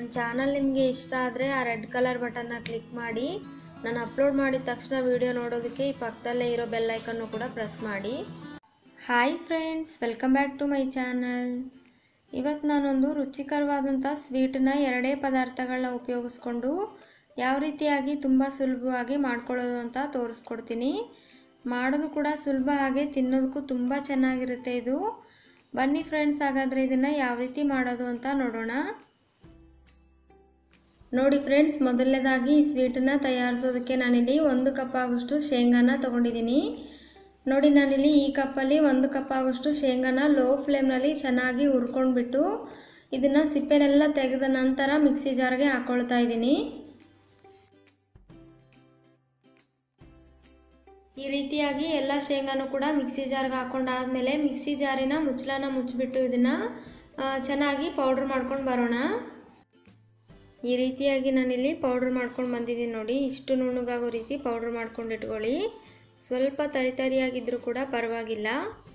ನನ್ನ ಚಾನಲ್ ನಿಮಗೆ ಇಷ್ಟ ಆದರೆ ಆ ರೆಡ್ ಕಲರ್ ಬಟನ್ನ ಕ್ಲಿಕ್ ಮಾಡಿ ನಾನು ಅಪ್ಲೋಡ್ ಮಾಡಿದ ತಕ್ಷಣ ವಿಡಿಯೋ ನೋಡೋದಕ್ಕೆ ಈ ಪಕ್ಕದಲ್ಲೇ ಇರೋ ಬೆಲ್ ಐಕನ್ನು ಕೂಡ ಪ್ರೆಸ್ ಮಾಡಿ hi friends welcome back to my channel ಇವತ್ತು ನಾನೊಂದು ರುಚಿಕರವಾದಂಥ ಸ್ವೀಟನ್ನ ಎರಡೇ ಪದಾರ್ಥಗಳನ್ನ ಉಪಯೋಗಿಸ್ಕೊಂಡು ಯಾವ ರೀತಿಯಾಗಿ ತುಂಬ ಸುಲಭವಾಗಿ ಮಾಡ್ಕೊಳ್ಳೋದು ಅಂತ ತೋರಿಸ್ಕೊಡ್ತೀನಿ ಮಾಡೋದು ಕೂಡ ಸುಲಭ ಹಾಗೆ ತಿನ್ನೋದಕ್ಕೂ ತುಂಬ ಚೆನ್ನಾಗಿರುತ್ತೆ ಇದು ಬನ್ನಿ ಫ್ರೆಂಡ್ಸ್ ಹಾಗಾದರೆ ಇದನ್ನು ಯಾವ ರೀತಿ ಮಾಡೋದು ಅಂತ ನೋಡೋಣ ನೋಡಿ ಫ್ರೆಂಡ್ಸ್ ಮೊದಲನೇದಾಗಿ ಈ ಸ್ವೀಟನ್ನು ತಯಾರಿಸೋದಕ್ಕೆ ನಾನಿಲ್ಲಿ ಒಂದು ಕಪ್ ಆಗೋಷ್ಟು ಶೇಂಗಾನ ತೊಗೊಂಡಿದ್ದೀನಿ ನೋಡಿ ನಾನಿಲ್ಲಿ ಈ ಕಪ್ಪಲ್ಲಿ ಒಂದು ಕಪ್ ಆಗೋಷ್ಟು ಶೇಂಗಾನ ಲೋ ಫ್ಲೇಮ್ನಲ್ಲಿ ಚೆನ್ನಾಗಿ ಹುರ್ಕೊಂಡ್ಬಿಟ್ಟು ಇದನ್ನು ಸಿಪ್ಪೆನೆಲ್ಲ ತೆಗೆದ ನಂತರ ಮಿಕ್ಸಿ ಜಾರ್ಗೆ ಹಾಕ್ಕೊಳ್ತಾ ಇದ್ದೀನಿ ಈ ರೀತಿಯಾಗಿ ಎಲ್ಲ ಶೇಂಗಾನು ಕೂಡ ಮಿಕ್ಸಿ ಜಾರ್ಗೆ ಹಾಕೊಂಡಾದ್ಮೇಲೆ ಮಿಕ್ಸಿ ಜಾರಿನ ಮುಚ್ಚಳನ ಮುಚ್ಚಿಬಿಟ್ಟು ಇದನ್ನು ಚೆನ್ನಾಗಿ ಪೌಡ್ರ್ ಮಾಡ್ಕೊಂಡು ಬರೋಣ ಈ ರೀತಿಯಾಗಿ ನಾನಿಲ್ಲಿ ಪೌಡ್ರ್ ಮಾಡ್ಕೊಂಡು ಬಂದಿದ್ದೀನಿ ನೋಡಿ ಇಷ್ಟು ನುಣ್ಣಗಾಗೋ ರೀತಿ ಪೌಡ್ರ್ ಮಾಡ್ಕೊಂಡು ಇಟ್ಕೊಳ್ಳಿ ಸ್ವಲ್ಪ ತರಿ ತರಿಯಾಗಿದ್ದರೂ ಕೂಡ ಪರವಾಗಿಲ್ಲ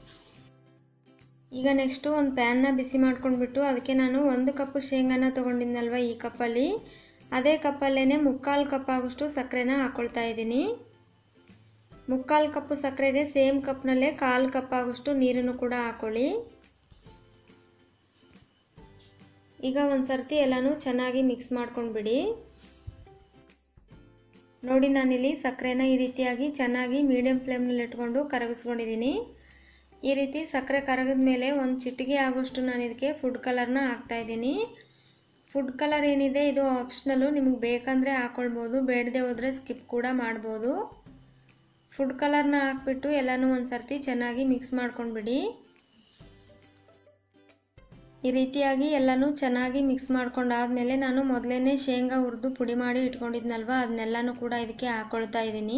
ಈಗ ನೆಕ್ಸ್ಟು ಒಂದು ಪ್ಯಾನ್ನ ಬಿಸಿ ಮಾಡ್ಕೊಂಡ್ಬಿಟ್ಟು ಅದಕ್ಕೆ ನಾನು ಒಂದು ಕಪ್ಪು ಶೇಂಗಾನ ತೊಗೊಂಡಿದ್ನಲ್ವ ಈ ಕಪ್ಪಲ್ಲಿ ಅದೇ ಕಪ್ಪಲ್ಲೇ ಮುಕ್ಕಾಲು ಕಪ್ ಆಗೋಷ್ಟು ಸಕ್ಕರೆನ ಹಾಕ್ಕೊಳ್ತಾ ಇದ್ದೀನಿ ಮುಕ್ಕಾಲು ಕಪ್ಪು ಸಕ್ಕರೆಗೆ ಸೇಮ್ ಕಪ್ನಲ್ಲೇ ಕಾಲು ಕಪ್ ಆಗೋಷ್ಟು ನೀರನ್ನು ಕೂಡ ಹಾಕೊಳ್ಳಿ ಈಗ ಒಂದು ಸರ್ತಿ ಎಲ್ಲನೂ ಚೆನ್ನಾಗಿ ಮಿಕ್ಸ್ ಮಾಡ್ಕೊಂಡ್ಬಿಡಿ ನೋಡಿ ನಾನಿಲ್ಲಿ ಸಕ್ಕರೆನ ಈ ರೀತಿಯಾಗಿ ಚೆನ್ನಾಗಿ ಮೀಡಿಯಂ ಫ್ಲೇಮ್ನಲ್ಲಿ ಇಟ್ಕೊಂಡು ಕರಗಿಸ್ಕೊಂಡಿದ್ದೀನಿ ಈ ರೀತಿ ಸಕ್ಕರೆ ಕರಗಿದ ಮೇಲೆ ಒಂದು ಚಿಟಿಗೆ ಆಗೋಷ್ಟು ನಾನು ಇದಕ್ಕೆ ಫುಡ್ ಕಲರ್ನ ಹಾಕ್ತಾಯಿದ್ದೀನಿ ಫುಡ್ ಕಲರ್ ಏನಿದೆ ಇದು ಆಪ್ಷನಲ್ಲು ನಿಮಗೆ ಬೇಕಂದರೆ ಹಾಕ್ಕೊಳ್ಬೋದು ಬೇಡದೆ ಹೋದರೆ ಸ್ಕಿಪ್ ಕೂಡ ಮಾಡ್ಬೋದು ಫುಡ್ ಕಲರ್ನ ಹಾಕ್ಬಿಟ್ಟು ಎಲ್ಲನೂ ಒಂದು ಸರ್ತಿ ಚೆನ್ನಾಗಿ ಮಿಕ್ಸ್ ಮಾಡ್ಕೊಂಡ್ಬಿಡಿ ಈ ರೀತಿಯಾಗಿ ಎಲ್ಲನೂ ಚೆನ್ನಾಗಿ ಮಿಕ್ಸ್ ಮಾಡ್ಕೊಂಡಾದ್ಮೇಲೆ ನಾನು ಮೊದಲೇ ಶೇಂಗಾ ಹುರಿದು ಪುಡಿ ಮಾಡಿ ಇಟ್ಕೊಂಡಿದ್ನಲ್ವ ಅದನ್ನೆಲ್ಲನೂ ಕೂಡ ಇದಕ್ಕೆ ಹಾಕ್ಕೊಳ್ತಾ ಇದ್ದೀನಿ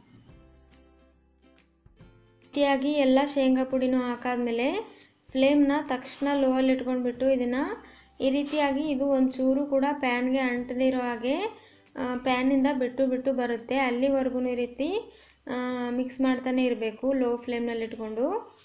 ರೀತಿಯಾಗಿ ಎಲ್ಲ ಶೇಂಗಾ ಪುಡಿನೂ ಹಾಕಾದ್ಮೇಲೆ ಫ್ಲೇಮ್ನ ತಕ್ಷಣ ಲೋವಲ್ಲಿ ಇಟ್ಕೊಂಡ್ಬಿಟ್ಟು ಇದನ್ನು ಈ ರೀತಿಯಾಗಿ ಇದು ಒಂದು ಚೂರು ಕೂಡ ಪ್ಯಾನ್ಗೆ ಅಂಟದೇ ಇರೋ ಹಾಗೆ ಪ್ಯಾನಿಂದ ಬಿಟ್ಟು ಬಿಟ್ಟು ಬರುತ್ತೆ ಅಲ್ಲಿವರೆಗೂ ಈ ರೀತಿ ಮಿಕ್ಸ್ ಮಾಡ್ತಾನೆ ಇರಬೇಕು ಲೋ ಫ್ಲೇಮ್ನಲ್ಲಿ ಇಟ್ಕೊಂಡು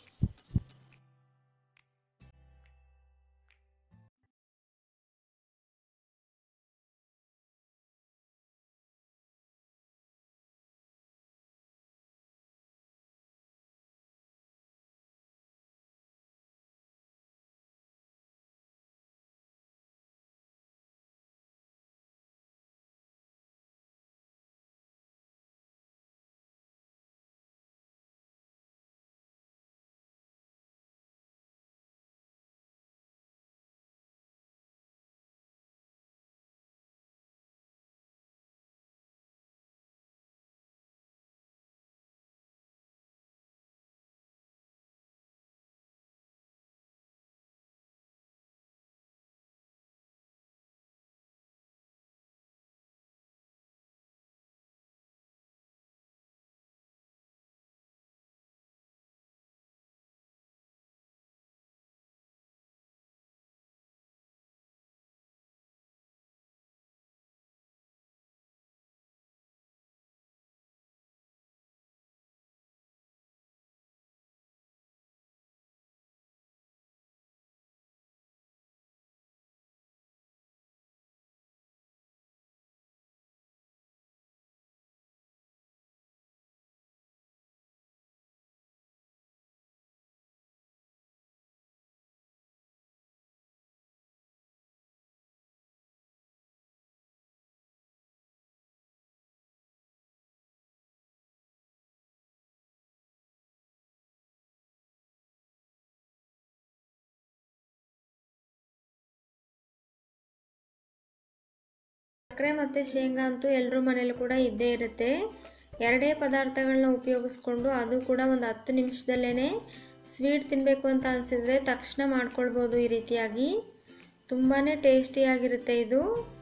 ಸಕ್ಕರೆ ಮತ್ತು ಶೇಂಗಾ ಅಂತೂ ಎಲ್ಲರ ಮನೇಲೂ ಕೂಡ ಇದ್ದೇ ಇರುತ್ತೆ ಎರಡೇ ಪದಾರ್ಥಗಳನ್ನ ಉಪಯೋಗಿಸ್ಕೊಂಡು ಅದು ಕೂಡ ಒಂದು ಹತ್ತು ನಿಮಿಷದಲ್ಲೇ ಸ್ವೀಟ್ ತಿನ್ನಬೇಕು ಅಂತ ಅನಿಸಿದ್ರೆ ತಕ್ಷಣ ಮಾಡ್ಕೊಳ್ಬೋದು ಈ ರೀತಿಯಾಗಿ ತುಂಬಾ ಟೇಸ್ಟಿಯಾಗಿರುತ್ತೆ ಇದು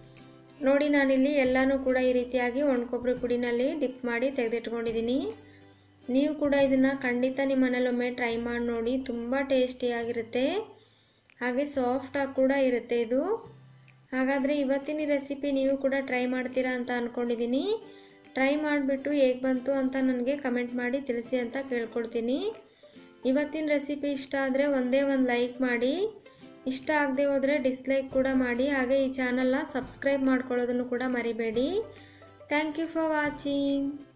ನೋಡಿ ನಾನಿಲ್ಲಿ ಎಲ್ಲನೂ ಕೂಡ ಈ ರೀತಿಯಾಗಿ ಒಣಕೊಬ್ಬರಿ ಪುಡಿನಲ್ಲಿ ಡಿಪ್ ಮಾಡಿ ತೆಗೆದಿಟ್ಕೊಂಡಿದ್ದೀನಿ ನೀವು ಕೂಡ ಇದನ್ನು ಖಂಡಿತ ನಿಮ್ಮ ಮನೇಲೊಮ್ಮೆ ಟ್ರೈ ಮಾಡಿ ನೋಡಿ ತುಂಬ ಟೇಸ್ಟಿಯಾಗಿರುತ್ತೆ ಹಾಗೆ ಸಾಫ್ಟಾಗಿ ಕೂಡ ಇರುತ್ತೆ ಇದು ಹಾಗಾದರೆ ಇವತ್ತಿನ ರೆಸಿಪಿ ನೀವು ಕೂಡ ಟ್ರೈ ಮಾಡ್ತೀರಾ ಅಂತ ಅಂದ್ಕೊಂಡಿದ್ದೀನಿ ಟ್ರೈ ಮಾಡಿಬಿಟ್ಟು ಹೇಗೆ ಬಂತು ಅಂತ ನನಗೆ ಕಮೆಂಟ್ ಮಾಡಿ ತಿಳಿಸಿ ಅಂತ ಕೇಳ್ಕೊಳ್ತೀನಿ ಇವತ್ತಿನ ರೆಸಿಪಿ ಇಷ್ಟ ಆದರೆ ಒಂದೇ ಒಂದು ಲೈಕ್ ಮಾಡಿ ಇಷ್ಟ ಆಗದೆ ಹೋದರೆ ಡಿಸ್ಲೈಕ್ ಕೂಡ ಮಾಡಿ ಹಾಗೆ ಈ ಚಾನಲ್ನ ಸಬ್ಸ್ಕ್ರೈಬ್ ಮಾಡ್ಕೊಳ್ಳೋದನ್ನು ಕೂಡ ಮರಿಬೇಡಿ ಥ್ಯಾಂಕ್ ಯು ಫಾರ್ ವಾಚಿಂಗ್